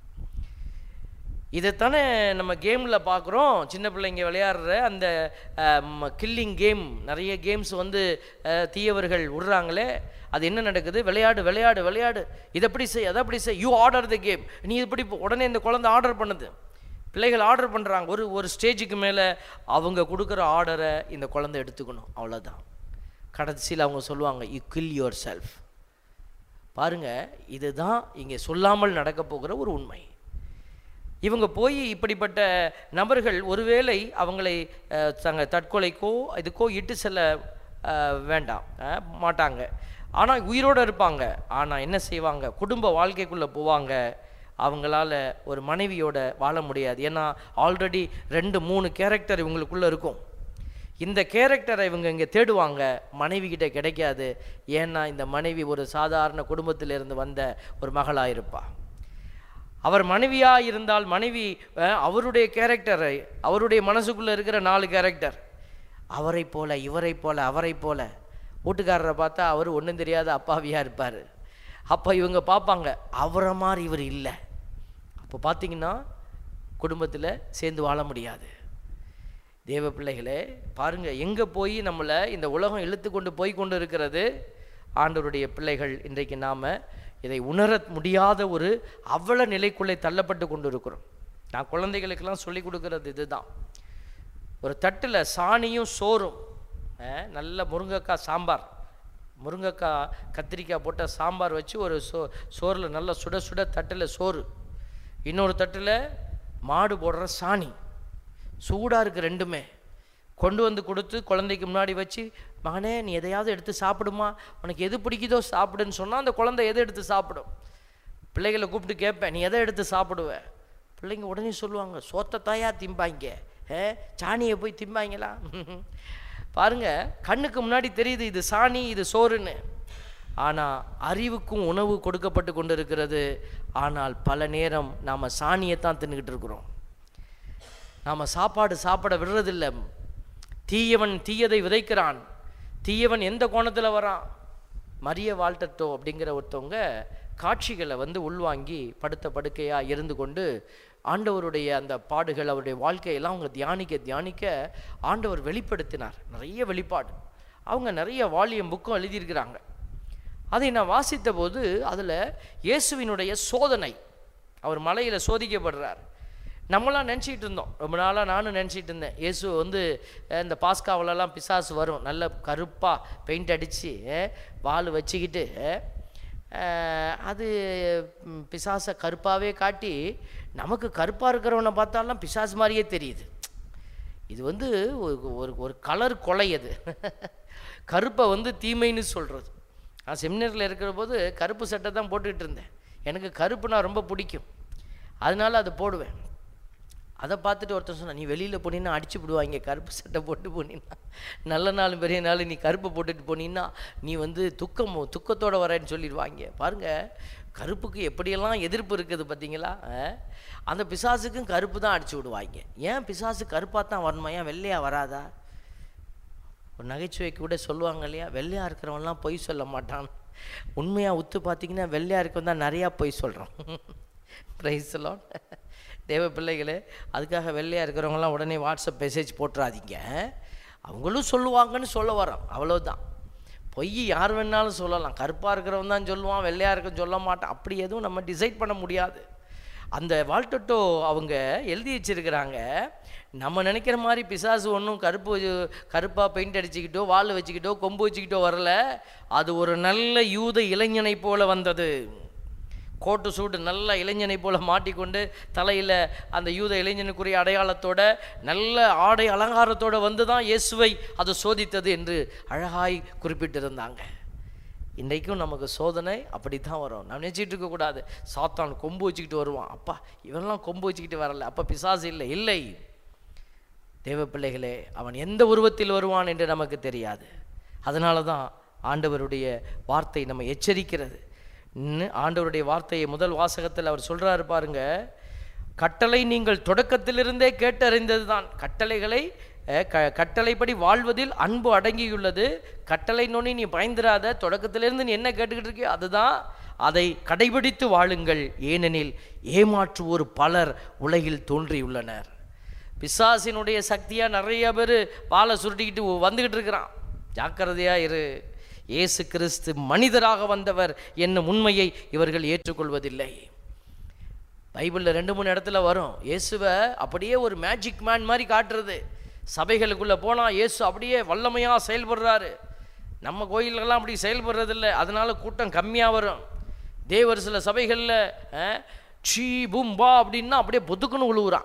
இதைத்தானே நம்ம கேமில் பார்க்குறோம் சின்ன பிள்ளைங்க விளையாடுற அந்த கில்லிங் கேம் நிறைய கேம்ஸ் வந்து அஹ், தீயவர்கள் விடுறாங்களே அது என்ன நடக்குது விளையாடு விளையாடு விளையாடு இதை எப்படி செய் அதை அப்படி செய் யூ ஆர்டர் த கேம் நீ இப்படி போ- உடனே இந்த குழந்தை ஆர்டர் பண்ணுது பிள்ளைகள் ஆர்டர் பண்ணுறாங்க ஒரு ஒரு ஸ்டேஜுக்கு மேலே அவங்க கொடுக்குற ஆர்டரை இந்த குழந்தை எடுத்துக்கணும் அவ்வளோதான் கடைசியில் அவங்க சொல்லுவாங்க யூ கில் யுவர் செல்ஃப் பாருங்க இதுதான் இங்கே சொல்லாமல் நடக்க போகிற ஒரு உண்மை இவங்க போய் இப்படிப்பட்ட நபர்கள் ஒருவேளை அவங்களை அஹ், தங்க தற்கொலைக்கோ இதுக்கோ இட்டு செல்ல அஹ், வேண்டாம் அஹ், மாட்டாங்க ஆனால் உயிரோடு இருப்பாங்க ஆனால் என்ன செய்வாங்க குடும்ப வாழ்க்கைக்குள்ளே போவாங்க அவங்களால ஒரு மனைவியோட வாழ முடியாது ஏன்னா ஆல்ரெடி ரெண்டு மூணு கேரக்டர் இவங்களுக்குள்ளே இருக்கும் இந்த கேரக்டரை இவங்க இங்கே தேடுவாங்க மனைவி கிட்ட கிடைக்காது ஏன்னா இந்த மனைவி ஒரு சாதாரண குடும்பத்திலிருந்து வந்த ஒரு மகளாக இருப்பா அவர் மனைவியாக இருந்தால் மனைவி அஹ், அவருடைய கேரக்டரை அவருடைய மனசுக்குள்ளே இருக்கிற நாலு கேரக்டர் அவரை போல இவரை போல அவரை போல வீட்டுக்காரரை பார்த்தா அவர் ஒன்றும் தெரியாத அப்பாவியாக இருப்பார் அப்போ இவங்க பார்ப்பாங்க அவரை மாதிரி இவர் இல்லை அப்போ பார்த்தீங்கன்னா குடும்பத்தில் சேர்ந்து வாழ முடியாது தேவ பிள்ளைகளே பாருங்க எங்கே போய் நம்மளை இந்த உலகம் இழுத்து கொண்டு போய் கொண்டு இருக்கிறது ஆண்டவருடைய பிள்ளைகள் இன்றைக்கு நாம் இதை உணர முடியாத ஒரு அவல நிலைக்குள்ளே தள்ளப்பட்டு கொண்டு இருக்கிறோம் நான் குழந்தைகளுக்கெல்லாம் சொல்லி கொடுக்கறது இதுதான் ஒரு தட்டில் சாணியும் சோறும் அஹ், நல்ல முருங்கைக்காய் சாம்பார் முருங்கைக்காய் கத்திரிக்காய் போட்ட சாம்பார் வச்சு ஒரு சோ சோறில் நல்ல சுட சுட தட்டில் சோறு இன்னொரு தட்டில் மாடு போடுற சாணி சூடாக இருக்குது ரெண்டுமே கொண்டு வந்து கொடுத்து குழந்தைக்கு முன்னாடி வச்சு மகனே நீ எதையாவது எடுத்து சாப்பிடுமா உனக்கு எது பிடிக்குதோ சாப்பிடுன்னு சொன்னால் அந்த குழந்தை எதை எடுத்து சாப்பிடும் பிள்ளைகளை கூப்பிட்டு கேட்பேன் நீ எதை எடுத்து சாப்பிடுவ பிள்ளைங்க உடனே சொல்லுவாங்க சோத்தை தாயா திம்பாங்க ஏ சாணியை போய் திம்பாங்களா பாருங்க கண்ணுக்கு முன்னாடி தெரியுது இது சாணி இது சோறுன்னு ஆனால் அறிவுக்கும் உணவு கொடுக்கப்பட்டு கொண்டு இருக்கிறது ஆனால் பல நேரம் நாம் சாணியை தான் தின்னுக்கிட்டு இருக்கிறோம் நாம் சாப்பாடு சாப்பிட விடுறதில்ல தீயவன் தீயதை விதைக்கிறான் தீயவன் எந்த கோணத்தில் வரான் மரிய வால்டட்டோ அப்படிங்கிற ஒருத்தவங்க காட்சிகளை வந்து உள்வாங்கி படுத்த படுக்கையாக இருந்து கொண்டு ஆண்டவருடைய அந்த பாடுகள் அவருடைய வாழ்க்கையெல்லாம் அவங்க தியானிக்க தியானிக்க ஆண்டவர் வெளிப்படுத்தினார் நிறைய வெளிப்பாடு அவங்க நிறைய வாலியம் புக்கும் எழுதியிருக்கிறாங்க அதை நான் வாசித்த போது அதில் இயேசுவினுடைய சோதனை அவர் மலையில் சோதிக்கப்படுறார் நம்மளாம் நினச்சிட்டு இருந்தோம் ரொம்ப நாளாக நானும் நினச்சிட்டு இருந்தேன் இயேசு வந்து அஹ், இந்த பாஸ்காவிலலாம் பிசாசு வரும் நல்ல கருப்பாக பெயிண்ட் அடித்து வால் வச்சுக்கிட்டு அஹ், அது ம், பிசாசை கருப்பாகவே காட்டி நமக்கு கருப்பாக இருக்கிறவனை பார்த்தாலாம் பிசாசு மாதிரியே தெரியுது இது வந்து ஒரு ஒரு ஒரு கலர் கொலை அது கருப்பை வந்து தீமைன்னு சொல்கிறது நான் செமினரில் இருக்கிற போது கருப்பு சட்டை தான் போட்டுக்கிட்டு இருந்தேன் எனக்கு கருப்புனா ரொம்ப பிடிக்கும் அதனால அதை போடுவேன் அதை பார்த்துட்டு ஒருத்தன் சொன்னான் நீ வெளியில் போனீங்கன்னா அடிச்சு விடுவாங்க கருப்பு சட்டை போட்டு போனீங்கன்னா நல்ல நாள் பெரிய நாள் நீ கருப்பை போட்டுட்டு போனீங்கன்னா நீ வந்து துக்கம் துக்கத்தோட வரேன்னு சொல்லிடுவாங்க பாருங்க கருப்புக்கு எப்படியெல்லாம் எதிர்ப்பு இருக்குது பார்த்தீங்களா அஹ்? அந்த பிசாசுக்கும் கருப்பு தான் அடிச்சு விடுவாங்க ஏன் பிசாசு கருப்பாக தான் வரணுமா ஏன் வெள்ளையாக வராதா ஒரு நகைச்சுவைக்கு கூட சொல்லுவாங்க இல்லையா வெள்ளையாக இருக்கிறவன்லாம் பொய் சொல்ல மாட்டான் உண்மையாக உத்து பார்த்தீங்கன்னா வெள்ளையாக இருக்கவன் தான் நிறையா பொய் சொல்கிறான் ப்ரைஸ்லாம் தேவ பிள்ளைகளே அதுக்காக வெள்ளையாக இருக்கிறவங்களாம் உடனே வாட்ஸ்அப் மெசேஜ் போட்டுறாதீங்க அவங்களும் சொல்லுவாங்கன்னு சொல்ல வரோம் அவ்வளோதான் பொய் யார் வேணாலும் சொல்லலாம் கருப்பாக இருக்கிறவன் தான் சொல்லுவான் வெள்ளையாக இருக்க சொல்ல மாட்டான் அப்படி எதுவும் நம்ம டிசைட் பண்ண முடியாது அந்த வால்டட்டோ அவங்க எழுதி வச்சிருக்கிறாங்க நம்ம நினைக்கிற மாதிரி பிசாசு ஒன்றும் கருப்பு கருப்பாக பெயிண்ட் அடிச்சுக்கிட்டோ வால் வச்சுக்கிட்டோ கொம்பு வச்சுக்கிட்டோ வரல அது ஒரு நல்ல யூத இளைஞனை போல வந்தது கோட்டு சூட்டு நல்ல இளைஞனை போல மாட்டிக்கொண்டு தலையில் அந்த யூத இளைஞனுக்குரிய அடையாளத்தோட நல்ல ஆடை அலங்காரத்தோட வந்து தான் இயேசுவை அது சோதித்தது என்று அழகாய் குறிப்பிட்டிருந்தாங்க இன்றைக்கும் நமக்கு சோதனை அப்படி தான் வரும் நான் நினச்சிட்டு இருக்கக்கூடாது சாத்தான் கொம்பு வச்சுக்கிட்டு வருவான் அப்பா இவன்லாம் கொம்பு வச்சுக்கிட்டு வரல அப்போ பிசாசு இல்லை இல்லை தேவ பிள்ளைகளே அவன் எந்த உருவத்தில் வருவான் என்று நமக்கு தெரியாது அதனால தான் ஆண்டவருடைய வார்த்தை நம்ம எச்சரிக்கிறது இன்னும் ஆண்டவருடைய வார்த்தையை முதல் வாசகத்தில் அவர் சொல்றாரு பாருங்க கட்டளை நீங்கள் தொடக்கத்திலிருந்தே கேட்டறிந்தது தான் கட்டளைகளை அஹ், க கட்டளைப்படி வாழ்வதில் அன்பு அடங்கியுள்ளது கட்டளை நோனி நீ பயந்துராத தொடக்கத்திலிருந்து நீ என்ன கேட்டுக்கிட்டு இருக்கியோ அதுதான் அதை கடைபிடித்து வாழுங்கள் ஏனெனில் ஏமாற்றுவோர் பலர் உலகில் தோன்றியுள்ளனர் பிசாசினுடைய சக்தியா நிறைய பேர் வாழை சுருட்டிக்கிட்டு வந்துக்கிட்டு இருக்கிறான் ஜாக்கிரதையா இரு இயேசு கிறிஸ்து மனிதராக வந்தவர் என்னும் உண்மையை இவர்கள் ஏற்றுக்கொள்வதில்லை பைபிளில் ரெண்டு மூணு இடத்துல வரும் இயேசுவை அப்படியே ஒரு மேஜிக் மேன் மாதிரி காட்டுறது சபைகளுக்குள்ளே போனால் இயேசு அப்படியே வல்லமையாக செயல்படுறாரு நம்ம கோயிலெல்லாம் அப்படி செயல்படுறதில்ல அதனால கூட்டம் கம்மியாக வரும் தேவர் சில சபைகளில் சீ பூம்பா அப்படின்னா அப்படியே பொதுக்குன்னு உழுவுறான்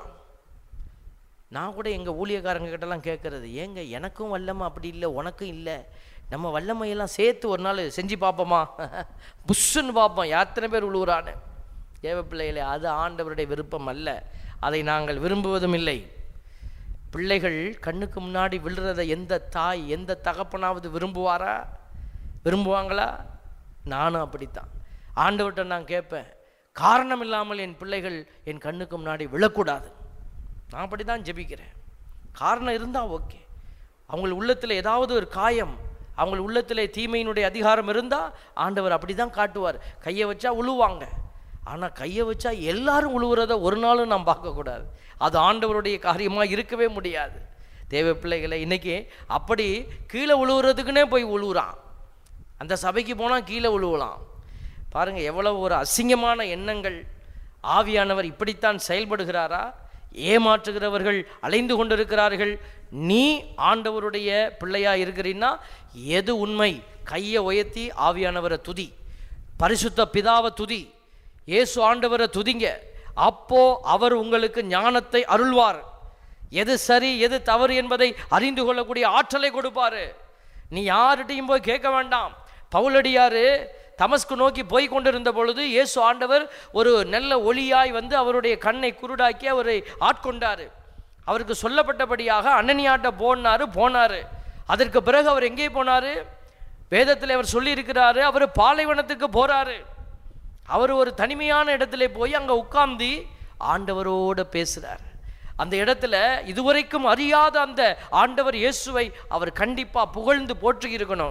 நான் கூட எங்கள் ஊழியக்காரங்க கிட்டலாம் கேட்குறது ஏங்க எனக்கும் வல்லமை அப்படி இல்லை உனக்கும் இல்லை நம்ம வல்லமையெல்லாம் சேர்த்து ஒரு நாள் செஞ்சு பார்ப்போமா புஷ்ஷுன்னு பார்ப்போம் எத்தனை பேர் உழுவுறான்னு தேவ பிள்ளைகளே அது ஆண்டவருடைய விருப்பம் அல்ல அதை நாங்கள் விரும்புவதும் இல்லை பிள்ளைகள் கண்ணுக்கு முன்னாடி விழுறத எந்த தாய் எந்த தகப்பனாவது விரும்புவாரா விரும்புவாங்களா நானும் அப்படித்தான் ஆண்டவர்கிட்ட நான் கேட்பேன் காரணம் இல்லாமல் என் பிள்ளைகள் என் கண்ணுக்கு முன்னாடி விழக்கூடாது நான் அப்படி தான் ஜெபிக்கிறேன் காரணம் இருந்தால் ஓகே அவங்க உள்ளத்தில் ஏதாவது ஒரு காயம் அவங்க உள்ளத்தில் தீமையினுடைய அதிகாரம் இருந்தால் ஆண்டவர் அப்படி தான் காட்டுவார் கையை வச்சா உழுவாங்க ஆனால் கையை வச்சா எல்லாரும் உழுவுறத ஒரு நாளும் நாம் பார்க்கக்கூடாது அது ஆண்டவருடைய காரியமாக இருக்கவே முடியாது தேவ பிள்ளைகளை இன்னைக்கு அப்படி கீழே உழுவுறதுக்குன்னே போய் உழுவுறான் அந்த சபைக்கு போனால் கீழே உழுவலாம் பாருங்க எவ்வளவு ஒரு அசிங்கமான எண்ணங்கள் ஆவியானவர் இப்படித்தான் செயல்படுகிறாரா ஏமாற்றுகிறவர்கள் அலைந்து கொண்டிருக்கிறார்கள் நீ ஆண்டவருடைய பிள்ளையா இருக்கிறீன்னா எது உண்மை கையை உயர்த்தி ஆவியானவரை துதி பரிசுத்த பிதாவை துதி இயேசு ஆண்டவரை துதிங்க அப்போ அவர் உங்களுக்கு ஞானத்தை அருள்வார் எது சரி எது தவறு என்பதை அறிந்து கொள்ளக்கூடிய ஆற்றலை கொடுப்பாரு நீ யார்கிட்டையும் போய் கேட்க வேண்டாம் பவுலடியாரு தமஸ்கு நோக்கி போய் கொண்டிருந்த பொழுது இயேசு ஆண்டவர் ஒரு நல்ல ஒளியாய் வந்து அவருடைய கண்ணை குருடாக்கி அவரை ஆட்கொண்டாரு அவருக்கு சொல்லப்பட்டபடியாக அண்ணனியாட்ட போனாரு போனாரு அதற்கு பிறகு அவர் எங்கே போனாரு வேதத்தில் அவர் சொல்லியிருக்கிறாரு அவர் பாலைவனத்துக்கு போறாரு அவர் ஒரு தனிமையான இடத்துல போய் அங்கே உட்கார்ந்து ஆண்டவரோட பேசுகிறார் அந்த இடத்துல இதுவரைக்கும் அறியாத அந்த ஆண்டவர் இயேசுவை அவர் கண்டிப்பா புகழ்ந்து போற்றி இருக்கணும்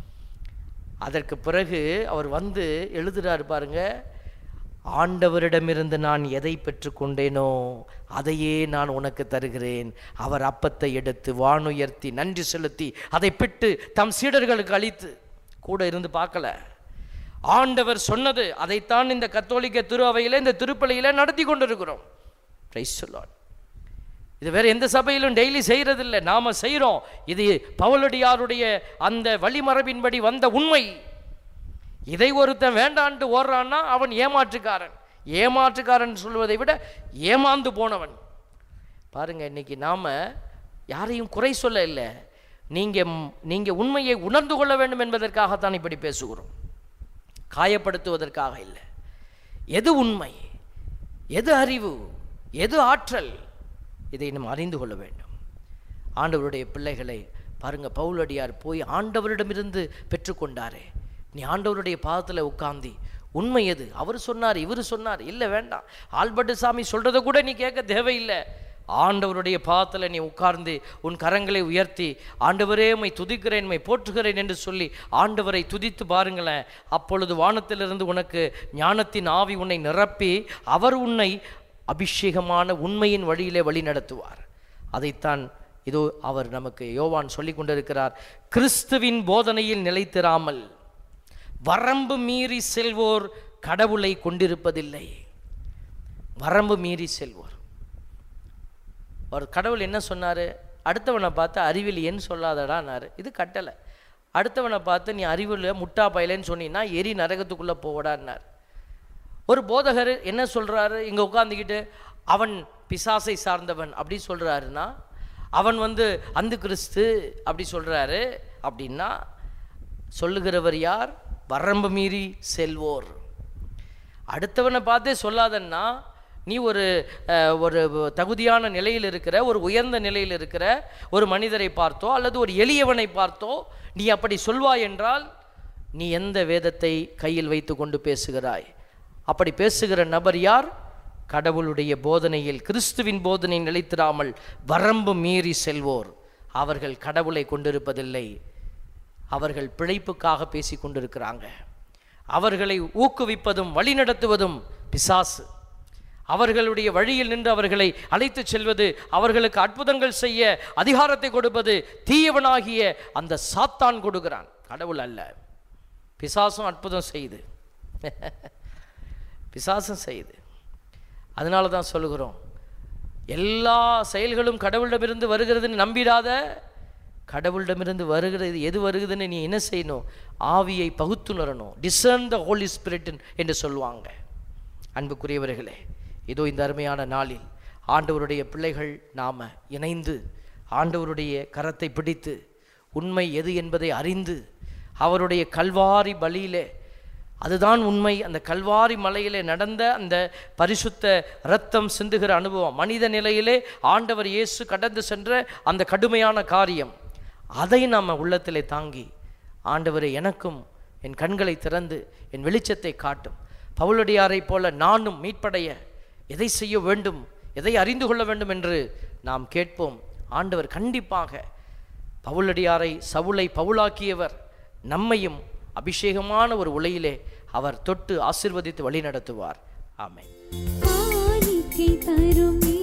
அதற்கு பிறகு அவர் வந்து எழுதுறாரு பாருங்க ஆண்டவரிடமிருந்து நான் எதை பெற்றுக்கொண்டேனோ அதையே நான் உனக்கு தருகிறேன் அவர் அப்பத்தை எடுத்து வானுயர்த்தி நன்றி செலுத்தி அதை பிட்டு தம் சீடர்களுக்கு அளித்து கூட இருந்து பார்க்கல ஆண்டவர் சொன்னது அதைத்தான் இந்த கத்தோலிக்க திரு அவையில இந்த திருப்பலியில நடத்தி கொண்டிருக்கிறோம் பிரைஸ் சொல்லான் இது வேற எந்த சபையிலும் டெய்லி செய்யறதில்லை நாம செய்கிறோம் இது பவுலடியாருடைய அந்த வழிமரபின்படி வந்த உண்மை இதை ஒருத்தன் வேண்டான்ட்டு ஓடுறான்னா அவன் ஏமாற்றுக்காரன் ஏமாற்றுக்காரன் சொல்வதை விட ஏமாந்து போனவன் பாருங்க இன்னைக்கு நாம யாரையும் குறை சொல்ல இல்லை நீங்க நீங்க உண்மையை உணர்ந்து கொள்ள வேண்டும் என்பதற்காகத்தான் இப்படி பேசுகிறோம் காயப்படுத்துவதற்காக இல்லை எது உண்மை எது அறிவு எது ஆற்றல் இதை நாம் அறிந்து கொள்ள வேண்டும் ஆண்டவருடைய பிள்ளைகளை பாருங்க பவுலடியார் போய் ஆண்டவரிடமிருந்து பெற்றுக்கொண்டாரே நீ ஆண்டவருடைய பாதத்தில் உட்கார்ந்தி உண்மை எது அவர் சொன்னார் இவர் சொன்னார் இல்லை வேண்டாம் ஆல்பர்ட் சாமி சொல்றதை கூட நீ கேட்க தேவையில்லை ஆண்டவருடைய பாதத்தில் நீ உட்கார்ந்து உன் கரங்களை உயர்த்தி ஆண்டவரே உம்மை துதிக்கிறேன் உம்மை போற்றுகிறேன் என்று சொல்லி ஆண்டவரை துதித்து பாருங்களேன் அப்பொழுது வானத்திலிருந்து உனக்கு ஞானத்தின் ஆவி உன்னை நிரப்பி அவர் உன்னை அபிஷேகமான உண்மையின் வழியிலே வழி நடத்துவார் அதைத்தான் இதோ அவர் நமக்கு யோவான் சொல்லிக் கொண்டிருக்கிறார் கிறிஸ்துவின் போதனையில் நிலைத்திராமல் வரம்பு மீறி செல்வோர் கடவுளை கொண்டிருப்பதில்லை வரம்பு மீறி செல்வோர் ஒரு கடவுள் என்ன சொன்னார் அடுத்தவனை பார்த்து அறிவிலியன்னு சொல்லாதடான்னாரு இது கட்டளை அடுத்தவனை பார்த்து நீ அறிவில் முட்டா பயலேன்னு சொன்னீங்கன்னா எரி நரகத்துக்குள்ளே போவடான்னார் ஒரு போதகர் என்ன சொல்றாரு இங்க உட்காந்துக்கிட்டு அவன் பிசாசை சார்ந்தவன் அப்படி சொல்றாருன்னா அவன் வந்து அந்த கிறிஸ்து அப்படி சொல்றாரு அப்படின்னா சொல்லுகிறவர் யார் வரம்பு மீறி செல்வோர் அடுத்தவனை பார்த்தே சொல்லாதன்னா நீ ஒரு அஹ், ஒரு தகுதியான நிலையில் இருக்கிற ஒரு உயர்ந்த நிலையில் இருக்கிற ஒரு மனிதரை பார்த்தோ அல்லது ஒரு எளியவனை பார்த்தோ நீ அப்படி சொல்வாய் என்றால் நீ எந்த வேதத்தை கையில் வைத்து கொண்டு பேசுகிறாய் அப்படி பேசுகிற நபர் யார் கடவுளுடைய போதனையில் கிறிஸ்துவின் போதனை நிலைத்திராமல் வரம்பு மீறி செல்வோர் அவர்கள் கடவுளை கொண்டிருப்பதில்லை அவர்கள் பிழைப்புக்காக பேசி கொண்டிருக்கிறாங்க அவர்களை ஊக்குவிப்பதும் வழிநடத்துவதும் பிசாசு அவர்களுடைய வழியில் நின்று அவர்களை அழைத்துச் செல்வது அவர்களுக்கு அற்புதங்கள் செய்ய அதிகாரத்தை கொடுப்பது தீயவனாகிய அந்த சாத்தான் கொடுக்கிறான் கடவுள் அல்ல பிசாசும் அற்புதம் செய்யுது பிசாசும் செய்யுது அதனால தான் சொல்லுகிறோம் எல்லா செயல்களும் கடவுளிடமிருந்து வருகிறதுன்னு நம்பிடாத கடவுளிடமிருந்து வருகிறது எது வருகுதுன்னு நீ என்ன செய்யணும் ஆவியை பகுத்துணரணும் டிசர்ன் த ஹோலி ஸ்பிரிட் என்று சொல்லுவாங்க அன்புக்குரியவர்களே இதோ இந்த அருமையான நாளில் ஆண்டவருடைய பிள்ளைகள் நாம இணைந்து ஆண்டவருடைய கரத்தை பிடித்து உண்மை எது என்பதை அறிந்து அவருடைய கல்வாரி பலியிலே அதுதான் உண்மை அந்த கல்வாரி மலையிலே நடந்த அந்த பரிசுத்த இரத்தம் சிந்துகிற அனுபவம் மனித நிலையிலே ஆண்டவர் இயேசு கடந்து சென்ற அந்த கடுமையான காரியம் அதை நாம் உள்ளத்திலே தாங்கி ஆண்டவரை எனக்கும் என் கண்களை திறந்து என் வெளிச்சத்தை காட்டும் பவுலடியாரைப் போல நானும் மீட்படைய எதை செய்ய வேண்டும் எதை அறிந்து கொள்ள வேண்டும் என்று நாம் கேட்போம் ஆண்டவர் கண்டிப்பாக பவுலடியாரை சவுளை பவுலாக்கியவர் நம்மையும் அபிஷேகமான ஒரு உலையிலே அவர் தொட்டு ஆசிர்வதித்து வழி நடத்துவார் ஆமென் காணிக்கை தரும்